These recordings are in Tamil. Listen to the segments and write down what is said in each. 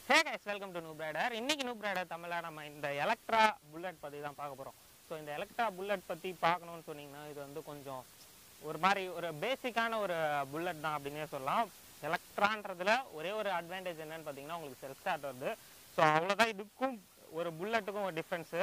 hey guys welcome to noob rider இன்னைக்கு நூப் ரைடர் தமிழில் நம்ம இந்த எலக்ட்ரா புல்லட் பற்றி தான் பார்க்க போகிறோம் ஸோ இந்த எலக்ட்ரா புல்லட் பற்றி பார்க்கணும்னு சொன்னீங்கன்னா இது வந்து கொஞ்சம் ஒரு மாதிரி ஒரு பேசிக்கான ஒரு புல்லட் தான் அப்படின்னே சொல்லலாம் எலக்ட்ரான்றதுல ஒரே ஒரு அட்வான்டேஜ் என்னன்னு பார்த்தீங்கன்னா உங்களுக்கு செல்ஃப் ஸ்டார்ட் வருது ஸோ அவ்வளோதான் இதுக்கும் ஒரு புல்லட்டுக்கும் ஒரு டிஃப்ரென்ஸு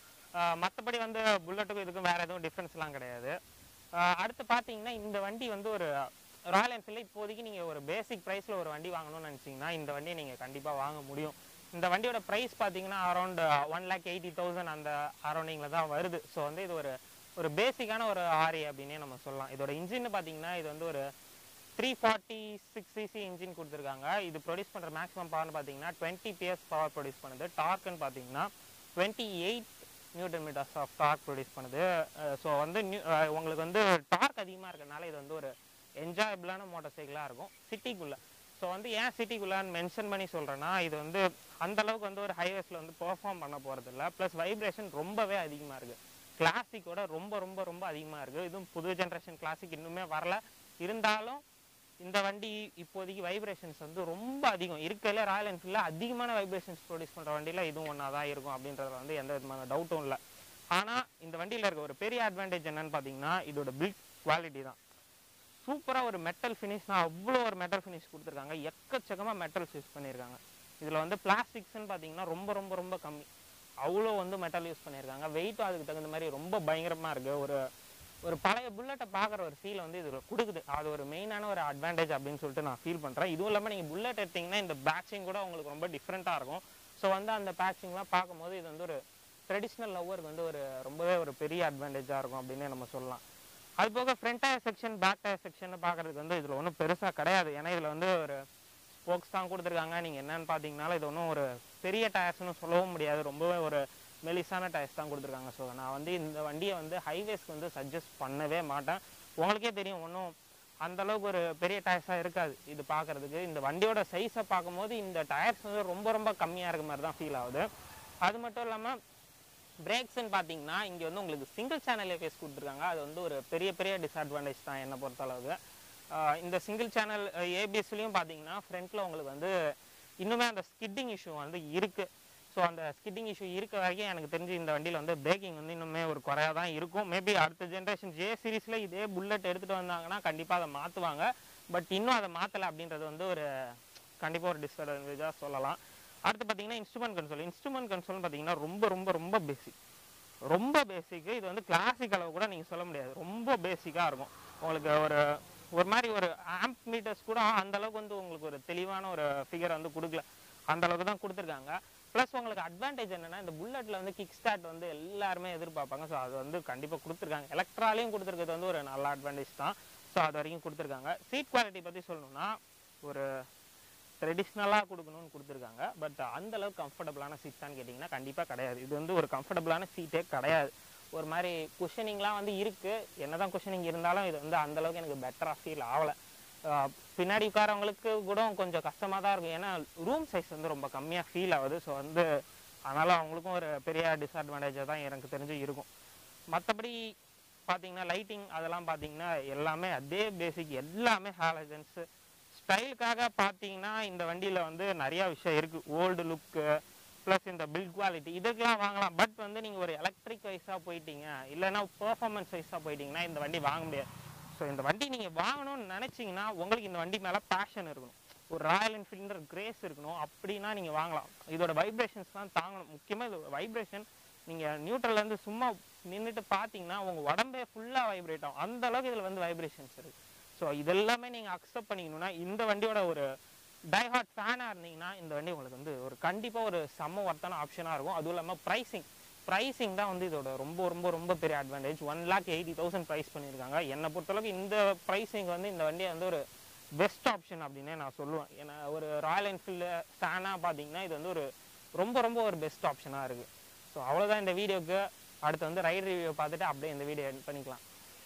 மற்றபடி வந்து புல்லட்டுக்கும் இதுக்கும் வேறு எதுவும் டிஃப்ரென்ஸ்லாம் கிடையாது ஆஹ் அடுத்து பார்த்தீங்கன்னா இந்த வண்டி வந்து ஒரு ராயல் என்ஃபீல்டில் இப்போதைக்கு நீங்கள் ஒரு பேசிக் ப்ரைஸில் ஒரு வண்டி வாங்கணும்னு நினச்சிங்கன்னா இந்த வண்டியை நீங்கள் கண்டிப்பாக வாங்க முடியும் இந்த வண்டியோட ப்ரைஸ் பார்த்தீங்கன்னா around one lakh eighty thousand அந்த அரௌண்டிங்கில் தான் வருது ஸோ வந்து இது ஒரு ஒரு பேசிக்கான ஒரு ஆரி அப்படின்னே நம்ம சொல்லலாம் இதோட இன்ஜின் பார்த்தீங்கன்னா இது வந்து ஒரு three forty six CC engine கொடுத்துருக்காங்க இது ப்ரொடியூஸ் பண்ணுற மேக்ஸிமம் பவர்னு பார்த்தீங்கன்னா டுவெண்ட்டி பிஎஸ் பவர் ப்ரொடியூஸ் பண்ணுது டார்க்குன்னு பார்த்தீங்கன்னா twenty eight newton metres of torque produce பண்ணுது ஸோ வந்து new- அஹ் உங்களுக்கு வந்து டார்க் அதிகமாக இருக்கறனால இது வந்து ஒரு என்ஜாயபிளான மோட்டார் சைக்கிளாக இருக்கும் சிட்டிக்குள்ளே ஸோ வந்து ஏன் சிட்டிக்குள்ளான்னு மென்ஷன் பண்ணி சொல்கிறேன்னா இது வந்து அந்த அளவுக்கு வந்து ஒரு ஹைவேஸில் வந்து பெர்ஃபார்ம் பண்ண போகிறதில்ல ப்ளஸ் வைப்ரேஷன் ரொம்பவே அதிகமாக இருக்குது கிளாசிக்கோட ரொம்ப ரொம்ப ரொம்ப அதிகமாக இருக்குது இதுவும் புது ஜென்ரேஷன் கிளாசிக் இன்னுமே வரல இருந்தாலும் இந்த வண்டி இப்போதைக்கு வைப்ரேஷன்ஸ் வந்து ரொம்ப அதிகம் இருக்கல ராயல் என்ஃபீல்டில் அதிகமான வைப்ரேஷன்ஸ் ப்ரொடியூஸ் பண்ணுற வண்டியில் இதுவும் ஒன்றா தான் இருக்கும் அப்படின்றதுல வந்து எந்த விதமான டவுட்டும் இல்லை ஆனால் இந்த வண்டியில் இருக்க ஒரு பெரிய அட்வான்டேஜ் என்னன்னு பார்த்தீங்கன்னா இதோட பில்ட் குவாலிட்டி தான் சூப்பராக ஒரு மெட்டல் ஃபினிஷ்னா அவ்வளோ ஒரு மெட்டல் ஃபினிஷ் கொடுத்துருக்காங்க எக்கச்சக்கமாக மெட்டல்ஸ் யூஸ் பண்ணியிருக்காங்க இதில் வந்து பிளாஸ்டிக்ஸ்னு பார்த்தீங்கன்னா ரொம்ப ரொம்ப ரொம்ப கம்மி அவ்வளோ வந்து மெட்டல் யூஸ் பண்ணியிருக்காங்க வெயிட்டும் அதுக்கு தகுந்த மாதிரி ரொம்ப பயங்கரமாக இருக்குது ஒரு ஒரு பழைய புல்லட்டை பார்க்குற ஒரு ஃபீல் வந்து இது கொடுக்குது அது ஒரு மெயினான ஒரு அட்வான்டேஜ் அப்படின்னு சொல்லிட்டு நான் ஃபீல் பண்ணுறேன் இதுவும் இல்லாமல் நீங்கள் புல்லட் எடுத்தீங்கன்னா இந்த பேட்சிங் கூட உங்களுக்கு ரொம்ப டிஃப்ரெண்ட்டாக இருக்கும் ஸோ வந்து அந்த பேட்சிங்லாம் பார்க்கும்போது இது வந்து ஒரு ட்ரெடிஷ்னல் லவ்வருக்கு வந்து ஒரு ரொம்பவே ஒரு பெரிய அட்வான்டேஜாக இருக்கும் அப்படின்னே நம்ம சொல்லலாம் அது போக front tyre section back tyre section பார்க்குறதுக்கு வந்து இதில் ஒன்றும் பெருசாக கிடையாது ஏன்னா இதில் வந்து ஒரு ஸ்போக்ஸ் தான் கொடுத்துருக்காங்க நீங்கள் என்னன்னு பார்த்தீங்கனாலும் இது ஒன்றும் ஒரு பெரிய டயர்ஸ்னு சொல்லவும் முடியாது ரொம்பவே ஒரு மெலிசான டயர்ஸ் தான் கொடுத்துருக்காங்க ஸோ நான் வந்து இந்த வண்டியை வந்து ஹைவேஸ்க்கு வந்து சஜஸ்ட் பண்ணவே மாட்டேன் உங்களுக்கே தெரியும் ஒன்றும் அந்த அளவுக்கு ஒரு பெரிய டயர்ஸாக இருக்காது இது பார்க்குறதுக்கு இந்த வண்டியோட சைஸை பார்க்கும்போது இந்த டயர்ஸ் வந்து ரொம்ப ரொம்ப கம்மியாக இருக்க மாதிரி தான் ஃபீல் ஆகுது அது மட்டும் இல்லாமல் பிரேக்ஸ்ன்னு பார்த்தீங்கன்னா இங்கே வந்து உங்களுக்கு சிங்கிள் சேனல் ஏபிஎஸ் கொடுத்துருக்காங்க அது வந்து ஒரு பெரிய பெரிய டிஸ்அட்வான்டேஜ் தான் என்னை பொறுத்தளவுக்கு ஆஹ் இந்த சிங்கிள் சேனல் ஏபிஎஸ்லேயும் பார்த்தீங்கன்னா ஃப்ரண்ட்டில் உங்களுக்கு வந்து இன்னுமே அந்த ஸ்கிட்டிங் இஷ்யூ வந்து இருக்குது ஸோ அந்த ஸ்கிட்டிங் இஷ்யூ இருக்க வரைக்கும் எனக்கு தெரிஞ்சு இந்த வண்டியில் வந்து பிரேக்கிங் வந்து இன்னுமே ஒரு குறையாக தான் இருக்கும் மேபி அடுத்த ஜென்ரேஷன் ஜே சீரிஸில் இதே புல்லட் எடுத்துகிட்டு வந்தாங்கன்னா கண்டிப்பாக அதை மாற்றுவாங்க பட் இன்னும் அதை மாற்றலை அப்படின்றது வந்து ஒரு கண்டிப்பாக ஒரு டிஸ்அட்வான்டேஜாக சொல்லலாம் அடுத்து பார்த்தீங்கன்னா இன்ஸ்ட்ருமெண்ட் கன்சோல் இன்ஸ்ட்ருமெண்ட் கன்சோல்னு பார்த்தீங்கன்னா ரொம்ப ரொம்ப ரொம்ப பேசிக் ரொம்ப பேசிக்கு இது வந்து கிளாசிக் அளவு கூட நீங்கள் சொல்ல முடியாது ரொம்ப பேசிக்காக இருக்கும் உங்களுக்கு ஒரு ஒரு மாதிரி ஒரு ஆம்ப் மீட்டர்ஸ் கூட அந்த அளவுக்கு வந்து உங்களுக்கு ஒரு தெளிவான ஒரு ஃபிகர் வந்து கொடுக்கல அந்த அளவுக்கு தான் கொடுத்துருக்காங்க ப்ளஸ் உங்களுக்கு அட்வான்டேஜ் என்னன்னா இந்த புல்லட்டில் வந்து கிக் ஸ்டார்ட் வந்து எல்லாருமே எதிர்பார்ப்பாங்க ஸோ அது வந்து கண்டிப்பாக கொடுத்துருக்காங்க எலக்ட்ராலையும் கொடுத்துருக்கிறது வந்து ஒரு நல்ல அட்வான்டேஜ் தான் ஸோ அது வரைக்கும் கொடுத்துருக்காங்க சீட் குவாலிட்டி பற்றி சொல்லணும்னா ஒரு ட்ரெடிஷ்னலாக கொடுக்கணும்னு கொடுத்துருக்காங்க பட் அந்த அளவுக்கு கம்ஃபர்டபுளான சீட்ஸான்னு கேட்டிங்கன்னா கண்டிப்பாக கிடையாது இது வந்து ஒரு கம்ஃபர்டபுளான சீட்டே கிடையாது ஒரு மாதிரி குஷனிங்லாம் வந்து இருக்குது என்னதான் குஷனிங் இருந்தாலும் இது வந்து அந்த அளவுக்கு எனக்கு பெட்டராக ஃபீல் ஆகலை பின்னாடி உட்காரவங்களுக்கு கூட கொஞ்சம் கஷ்டமாக தான் இருக்கும் ஏன்னா ரூம் சைஸ் வந்து ரொம்ப கம்மியாக ஃபீல் ஆகுது ஸோ வந்து அதனால் அவங்களுக்கும் ஒரு பெரிய டிஸ்அட்வான்டேஜாக தான் எனக்கு தெரிஞ்சு இருக்கும் மற்றபடி பார்த்தீங்கன்னா லைட்டிங் அதெல்லாம் பார்த்தீங்கன்னா எல்லாமே அதே பேசிக் எல்லாமே ஹாலஜன்ஸு ஸ்டைலுக்காக பார்த்தீங்கன்னா இந்த வண்டியில் வந்து நிறையா விஷயம் இருக்குது ஓல்டு லுக்கு ப்ளஸ் இந்த பில்ட் குவாலிட்டி இதுக்கெல்லாம் வாங்கலாம் பட் வந்து நீங்கள் ஒரு எலக்ட்ரிக் வைஸாக போயிட்டீங்க இல்லைன்னா பெர்ஃபார்மன்ஸ் வைஸாக போயிட்டீங்கன்னா இந்த வண்டி வாங்க முடியாது ஸோ இந்த வண்டி நீங்கள் வாங்கணும்னு நினச்சிங்கன்னா உங்களுக்கு இந்த வண்டி மேலே பேஷன் இருக்கணும் ஒரு ராயல் என்ஃபீல்டுன்ற கிரேஸ் இருக்கணும் அப்படின்னா நீங்கள் வாங்கலாம் இதோட வைப்ரேஷன்ஸ் தான் தாங்கணும் முக்கியமாக இது வைப்ரேஷன் நீங்கள் நியூட்ரல்லேருந்து சும்மா நின்றுட்டு பார்த்தீங்கன்னா உங்கள் உடம்பே ஃபுல்லாக வைப்ரேட் ஆகும் அந்த அளவுக்கு இதில் வந்து வைப்ரேஷன்ஸ் இருக்குது ஸோ இதெல்லாமே நீங்கள் அக்செப்ட் பண்ணிக்கணும்னா இந்த வண்டியோட ஒரு டைஹார்ட் ஃபேனாக இருந்தீங்கன்னா இந்த வண்டி உங்களுக்கு வந்து ஒரு கண்டிப்பாக ஒரு செம்ம ஒர்த்தான ஆப்ஷனாக இருக்கும் அதுவும் இல்லாமல் ப்ரைஸிங் ப்ரைஸிங் தான் வந்து இதோட ரொம்ப ரொம்ப ரொம்ப பெரிய advantage one lakh eighty thousand price பண்ணியிருக்காங்க என்னை பொறுத்தளவுக்கு இந்த ப்ரைஸிங் வந்து இந்த வண்டியை வந்து ஒரு பெஸ்ட் ஆப்ஷன் அப்படின்னே நான் சொல்லுவேன் ஏன்னா ஒரு ராயல் என்ஃபீல்டு ஃபேனாக பார்த்தீங்கன்னா இது வந்து ஒரு ரொம்ப ரொம்ப ஒரு பெஸ்ட் ஆப்ஷனாக இருக்குது ஸோ அவ்வளோதான் இந்த வீடியோக்கு அடுத்து வந்து ரைட் ரிவ்யூ பார்த்துட்டு அப்படியே இந்த வீடியோ எட் பண்ணிக்கலாம்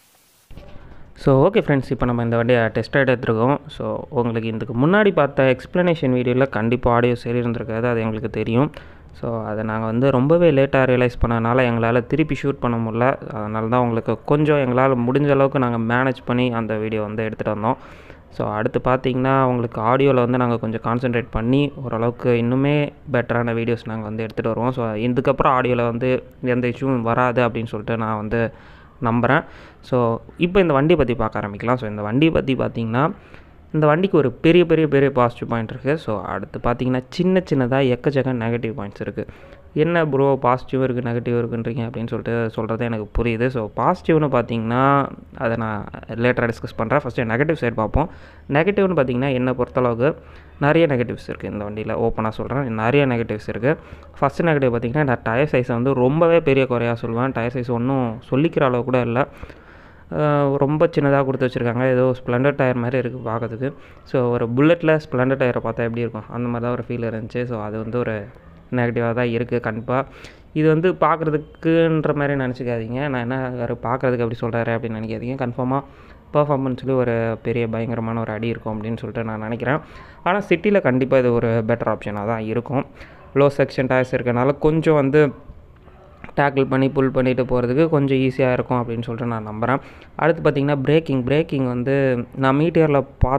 ஸோ ஓகே ஃப்ரெண்ட்ஸ் இப்போ நம்ம இந்த வண்டியை டெஸ்ட் ரைட் எடுத்துருக்கோம் ஸோ உங்களுக்கு இதுக்கு முன்னாடி பார்த்த எக்ஸ்ப்ளனேஷன் வீடியோவில் கண்டிப்பாக ஆடியோ சரி இருந்திருக்காது அது எங்களுக்கு தெரியும் ஸோ அதை நாங்கள் வந்து ரொம்பவே லேட்டாக ரியலைஸ் பண்ணனால எங்களால் திருப்பி ஷூட் பண்ண முடியல அதனால தான் உங்களுக்கு கொஞ்சம் எங்களால் முடிஞ்ச அளவுக்கு நாங்கள் மேனேஜ் பண்ணி அந்த வீடியோ வந்து எடுத்துகிட்டு வந்தோம் ஸோ அடுத்து பார்த்தீங்கன்னா உங்களுக்கு ஆடியோவில் வந்து நாங்கள் கொஞ்சம் கான்சென்ட்ரேட் பண்ணி ஓரளவுக்கு இன்னுமே பெட்டரான வீடியோஸ் நாங்கள் வந்து எடுத்துகிட்டு வருவோம் ஸோ இதுக்கப்புறம் ஆடியோவில் வந்து எந்த இஷ்யூவும் வராது அப்படின்னு சொல்லிட்டு நான் வந்து நம்புகிறேன் ஸோ இப்போ இந்த வண்டியை பற்றி பார்க்க ஆரம்பிக்கலாம் ஸோ இந்த வண்டியை பற்றி பார்த்தீங்கன்னா இந்த வண்டிக்கு ஒரு பெரிய பெரிய பெரிய பாசிட்டிவ் பாயிண்ட் இருக்குது ஸோ அடுத்து பார்த்தீங்கன்னா சின்ன சின்னதாக எக்கச்சக்க நெகட்டிவ் பாயிண்ட்ஸ் இருக்குது என்ன ப்ரோ பாசிட்டிவ் இருக்குது நெகட்டிவ் இருக்குன்றீங்க அப்படின்னு சொல்லிட்டு சொல்கிறது எனக்கு புரியுது ஸோ பாசிட்டிவ்னு பார்த்தீங்கன்னா அதை நான் லேட்டராக டிஸ்கஸ் பண்ணுறேன் ஃபஸ்ட்டு நெகட்டிவ் சைடு பார்ப்போம் நெகட்டிவ்னு பார்த்தீங்கன்னா என்னை பொறுத்தளவுக்கு நிறைய நெகட்டிவ்ஸ் இருக்குது இந்த வண்டியில் ஓப்பனாக சொல்கிறேன் நிறைய நெகட்டிவ்ஸ் இருக்குது ஃபஸ்ட்டு நெகட்டிவ் பார்த்தீங்கன்னா நான் டயர் சைஸை வந்து ரொம்பவே பெரிய குறையாக சொல்லுவேன் டயர் சைஸ் ஒன்றும் சொல்லிக்கிற அளவு கூட இல்லை அஹ் ரொம்ப சின்னதாக கொடுத்து வச்சுருக்காங்க ஏதோ ஸ்ப்ளெண்டர் டயர் மாதிரி இருக்குது பார்க்கறதுக்கு ஸோ ஒரு புல்லட்டில் ஸ்ப்ளெண்டர் டயரை பார்த்தா எப்படி இருக்கும் அந்த மாதிரி தான் ஒரு ஃபீல் இருந்துச்சு ஸோ அது வந்து ஒரு நெகட்டிவாக தான் இருக்குது கண்டிப்பாக இது வந்து பார்க்குறதுக்குன்ற மாதிரி நினச்சிக்காதீங்க நான் என்ன வேறு பார்க்குறதுக்கு அப்படி சொல்கிறாரு அப்படின்னு நினைக்காதீங்க கன்ஃபார்மாக பர்ஃபார்மன்ஸ்லேயும் ஒரு பெரிய பயங்கரமான ஒரு அடி இருக்கும் அப்படின்னு சொல்லிட்டு நான் நினைக்கிறேன் ஆனால் சிட்டியில் கண்டிப்பாக இது ஒரு பெட்டர் ஆப்ஷனாக தான் இருக்கும் லோ செக்ஷன் டயர்ஸ் இருக்கனால கொஞ்சம் வந்து டேக்கிள் பண்ணி புல் பண்ணிட்டு போகிறதுக்கு கொஞ்சம் ஈஸியாக இருக்கும் அப்படின்னு சொல்லிட்டு நான் நம்புகிறேன் அடுத்து பார்த்திங்கன்னா பிரேக்கிங் பிரேக்கிங் வந்து நான் மீட்டியரில்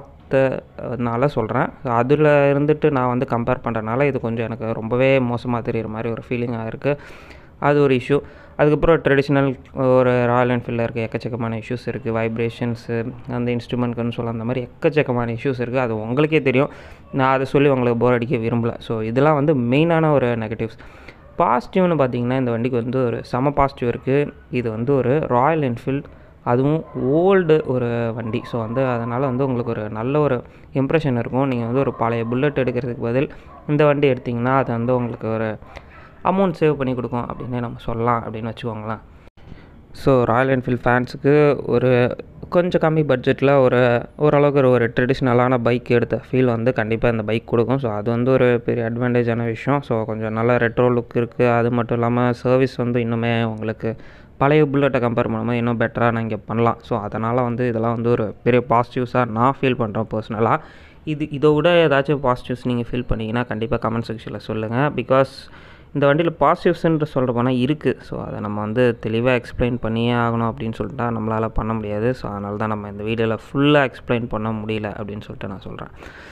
பார்த்தனால சொல்கிறேன் அதில் இருந்துட்டு நான் வந்து கம்பேர் பண்ணுறனால இது கொஞ்சம் எனக்கு ரொம்பவே மோசமாக தெரிகிற மாதிரி ஒரு ஃபீலிங்காக இருக்குது அது ஒரு இஷ்யூ அதுக்கப்புறம் ட்ரெடிஷ்னல் ஒரு ராயல் என்ஃபீல்டில் இருக்க எக்கச்சக்கமான இஷ்யூஸ் இருக்குது வைப்ரேஷன்ஸு அந்த இன்ஸ்ட்ருமெண்ட் கன்சோல் அந்த மாதிரி எக்கச்சக்கமான இஷ்யூஸ் இருக்குது அது உங்களுக்கே தெரியும் நான் அதை சொல்லி உங்களுக்கு போர் அடிக்க விரும்பல ஸோ இதெல்லாம் வந்து மெயினான ஒரு நெகட்டிவ்ஸ் பாசிட்டிவ்னு பார்த்தீங்கன்னா இந்த வண்டிக்கு வந்து ஒரு செம பாசிட்டிவ் இருக்குது இது வந்து ஒரு ராயல் என்ஃபீல்ட் அதுவும் ஓல்டு ஒரு வண்டி ஸோ வந்து அதனால் வந்து உங்களுக்கு ஒரு நல்ல ஒரு இம்ப்ரெஷன் இருக்கும் நீங்கள் வந்து ஒரு பழைய புல்லட் எடுக்கிறதுக்கு பதில் இந்த வண்டி எடுத்திங்கன்னா அது வந்து உங்களுக்கு ஒரு அமௌண்ட் சேவ் பண்ணி கொடுக்கும் அப்படின்னு நம்ம சொல்லலாம் அப்படின்னு வச்சுக்கோங்களேன் ஸோ ராயல் என்ஃபீல்ட் ஃபேன்ஸுக்கு ஒரு கொஞ்சம் கம்மி பட்ஜெட்டில் ஒரு ஓரளவுக்கு ஒரு ஒரு ட்ரெடிஷ்னலான பைக் எடுத்த ஃபீல் வந்து கண்டிப்பாக இந்த பைக் கொடுக்கும் ஸோ அது வந்து ஒரு பெரிய அட்வான்டேஜான விஷயம் ஸோ கொஞ்சம் நல்ல ரெட்ரோ லுக் இருக்குது அது மட்டும் இல்லாமல் சர்வீஸ் வந்து இன்னுமே உங்களுக்கு பழைய புல்லட்டை கம்பேர் பண்ணும்போது இன்னும் பெட்டராக நான் இங்கே பண்ணலாம் ஸோ அதனால் வந்து இதெல்லாம் வந்து ஒரு பெரிய பாசிட்டிவ்ஸாக நான் ஃபீல் பண்ணுறேன் பர்சனலாக இது இதை விட ஏதாச்சும் பாசிட்டிவ்ஸ் நீங்கள் ஃபீல் பண்ணிங்கன்னா கண்டிப்பாக கமெண்ட் செக்ஷனில் சொல்லுங்கள் பிகாஸ் இந்த வண்டியில் பாசிட்டிவ்ஸ்ன்ற சொல்கிற போனால் இருக்குது ஸோ அதை நம்ம வந்து தெளிவாக எக்ஸ்பிளைன் பண்ணியே ஆகணும் அப்படின்னு சொல்லிட்டா நம்மளால் பண்ண முடியாது ஸோ அதனால தான் நம்ம இந்த வீடியோவில் ஃபுல்லாக எக்ஸ்பிளைன் பண்ண முடியல அப்படின்னு சொல்லிட்டு நான் சொல்கிறேன்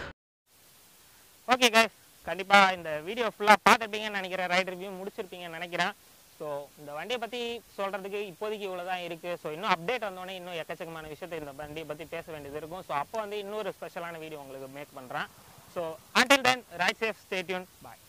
ஓகே கைஸ் கண்டிப்பாக இந்த வீடியோ ஃபுல்லாக பார்த்துருப்பீங்கன்னு நினைக்கிறேன் ரைட் ரிவ்யூ முடிச்சிருப்பீங்கன்னு நினைக்கிறேன் ஸோ இந்த வண்டியை பற்றி சொல்கிறதுக்கு இப்போதைக்கு இவ்வளோ தான் இருக்குது ஸோ இன்னும் அப்டேட் வந்தோடனே இன்னும் எக்கச்சக்கமான விஷயத்தை இந்த வண்டியை பற்றி பேச வேண்டியது இருக்கும் ஸோ அப்போ வந்து இன்னொரு ஸ்பெஷலான வீடியோ உங்களுக்கு மேக் பண்ணுறேன் so until then right safe stay tuned பாய்